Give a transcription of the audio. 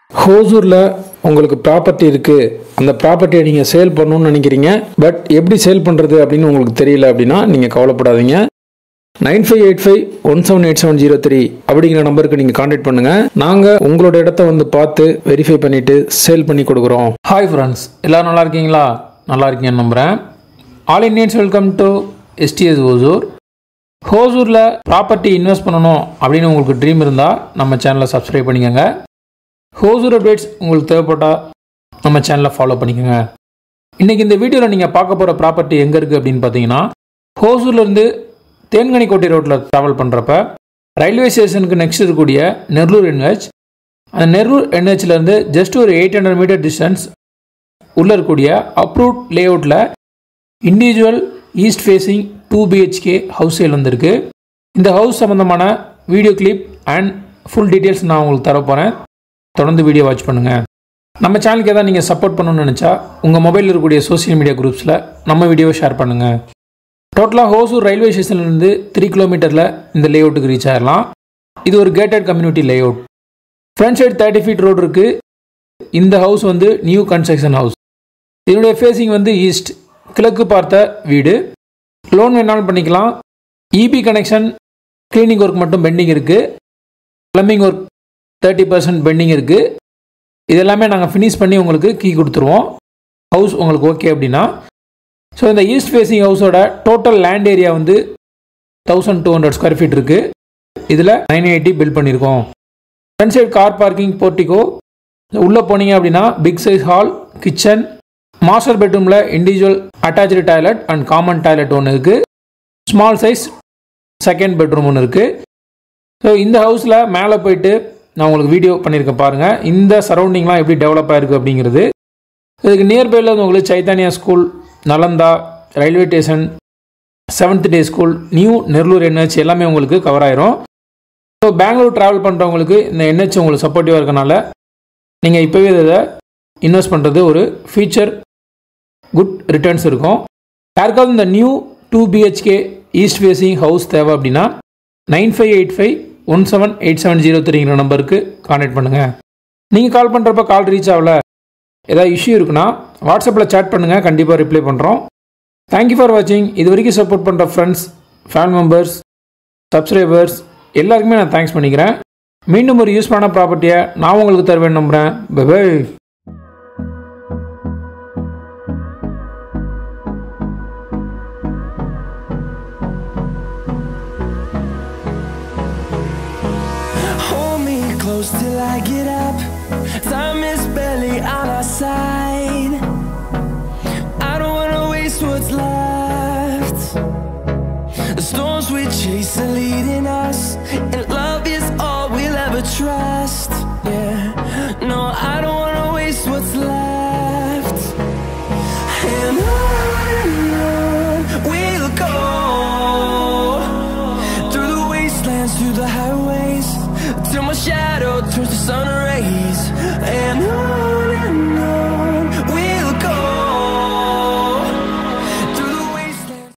ஹோசூரில் உங்களுக்கு ப்ராப்பர்ட்டி இருக்குது அந்த ப்ராப்பர்ட்டியை நீங்கள் சேல் பண்ணணும்னு நினைக்கிறீங்க பட் எப்படி சேல் பண்ணுறது அப்படின்னு உங்களுக்கு தெரியல அப்படின்னா நீங்கள் கவலைப்படாதீங்க nine five eight five one seven eight seven zero three அப்படிங்கிற நம்பருக்கு நீங்கள் காண்டாக்ட் பண்ணுங்கள் நாங்கள் உங்களோட இடத்த வந்து பார்த்து வெரிஃபை பண்ணிவிட்டு சேல் பண்ணி கொடுக்குறோம் ஹாய் ஃப்ரெண்ட்ஸ் எல்லோரும் நல்லா இருக்கீங்களா நல்லா இருக்கீங்கன்னு நம்புகிறேன் all Indians welcome to STS Hosur ஹோசூரில் ப்ராப்பர்ட்டி இன்வெஸ்ட் பண்ணணும் அப்படின்னு உங்களுக்கு ட்ரீம் இருந்தால் நம்ம சேனலை சப்ஸ்கிரைப் பண்ணிக்கோங்க ஹோசூர் அப்டேட்ஸ் உங்களுக்கு தேவைப்பட்டால் நம்ம சேனலை ஃபாலோ பண்ணிக்கோங்க இன்றைக்கி இந்த வீடியோவில் நீங்கள் பார்க்க போகிற ப்ராப்பர்ட்டி எங்கே இருக்குது அப்படின்னு பார்த்தீங்கன்னா ஹோசூர்லேருந்து தேன்கனிக்கோட்டை ரோட்டில் ட்ராவல் பண்ணுறப்ப ரயில்வே ஸ்டேஷனுக்கு நெக்ஸ்ட் இருக்கக்கூடிய நெல்லூர் என்ஹெச் அந்த நெல்லூர் என்ஹெச்லேருந்து ஜஸ்ட் ஒரு எயிட் ஹண்ட்ரட் மீட்டர் டிஸ்டன்ஸ் உள்ளே இருக்கக்கூடிய அப்ரூவ்ட் லேஅவுட்டில் individual east facing two BHK house sale வந்திருக்கு இந்த ஹவுஸ் சம்மந்தமான video clip and full details நான் உங்களுக்கு தர போகிறேன் தொடர்ந்து வீடியோ வாட்ச் பண்ணுங்கள் நம்ம சேனலுக்கு எதாவது நீங்கள் சப்போர்ட் பண்ணணும்னு நினச்சா உங்கள் மொபைலில் இருக்கக்கூடிய சோஷியல் மீடியா குரூப்ஸில் நம்ம வீடியோவை ஷேர் பண்ணுங்கள் டோட்டலாக ஹோசூர் ரயில்வே ஸ்டேஷன்லேருந்து த்ரீ கிலோமீட்டரில் இந்த லேஅவுட்டுக்கு ரீச் ஆகிடலாம் இது ஒரு gated community layout front side thirty feet road இருக்குது இந்த ஹவுஸ் வந்து நியூ கன்ஸ்ட்ரக்ஷன் ஹவுஸ் இதனுடைய ஃபேஸிங் வந்து ஈஸ்ட் கிழக்கு பார்த்த வீடு லோன் வேணாலும் பண்ணிக்கலாம் இபி கனெக்ஷன் க்ளீனிங் ஒர்க் மட்டும் பெண்டிங் இருக்குது plumbing work thirty percent pending இருக்குது இது எல்லாமே நாங்கள் ஃபினிஷ் பண்ணி உங்களுக்கு கீ கொடுத்துருவோம் ஹவுஸ் உங்களுக்கு ஓகே அப்படின்னா ஸோ இந்த ஈஸ்ட் ஃபேஸிங் ஹவுஸோட டோட்டல் லேண்ட் ஏரியா வந்து thousand two hundred square feet இருக்குது இதில் நைன் எயிட்டி பில்ட் பண்ணியிருக்கோம் front side car parking portico உள்ளே போனீங்க அப்படின்னா big size hall kitchen master பெட்ரூமில் individual attach toilet and common toilet ஒன்று இருக்குது ஸ்மால் சைஸ் செகண்ட் பெட்ரூம் ஒன்று இருக்குது ஸோ இந்த ஹவுஸில் மேலே போயிட்டு நான் உங்களுக்கு வீடியோ பண்ணியிருக்கேன் பாருங்கள் இந்த சரௌண்டிங்லாம் எப்படி டெவலப் ஆயிருக்கு அப்படிங்கிறது இதுக்கு நியர்பையில் வந்து உங்களுக்கு Chaitanya school Nalanda railway station seventh day school new Nellore NH எல்லாமே உங்களுக்கு கவர் ஆயிரும் ஸோ பெங்களூர் ட்ராவல் பண்ணுறவங்களுக்கு இந்த என்ஹெச் உங்களுக்கு சப்போர்ட்டிவாக இருக்கனால நீங்கள் இப்போவே இதை இன்வெஸ்ட் பண்ணுறது ஒரு ஃபியூச்சர் குட் ரிட்டர்ன்ஸ் இருக்கும் யாருக்காவது இந்த new two BHK east facing house தேவை அப்படின்னா nine five eight five one seven eight seven zero த்ரீங்கிற நம்பருக்கு கான்டாக்ட் பண்ணுங்கள் நீங்கள் கால் பண்ணுறப்ப கால் ரீச் ஆகல ஏதாவது இஷ்யூ இருக்குன்னா வாட்ஸ்அப்பில் சேட் பண்ணுங்கள் கண்டிப்பாக ரிப்ளை பண்ணுறோம் தேங்க்யூ ஃபார் வாட்சிங் இது வரைக்கும் சப்போர்ட் பண்ணுற ஃப்ரெண்ட்ஸ் ஃபேமிலி மெம்பர்ஸ் சப்ஸ்கிரைபர்ஸ் எல்லாருக்குமே நான் தேங்க்ஸ் பண்ணிக்கிறேன் மீண்டும் ஒரு யூஸ் பண்ண ப்ராப்பர்ட்டியை நான் உங்களுக்கு தருவேன் நம்புகிறேன் bye Hold me close till I get up. Time is barely on our side. I don't wanna waste what's left. The storms we chase are leading us, and love is all we'll ever trust. Yeah, no, I don't wanna waste what's left. And on and on we'll go through the wastelands, through the highways, till my shadow turns to sun rays. And on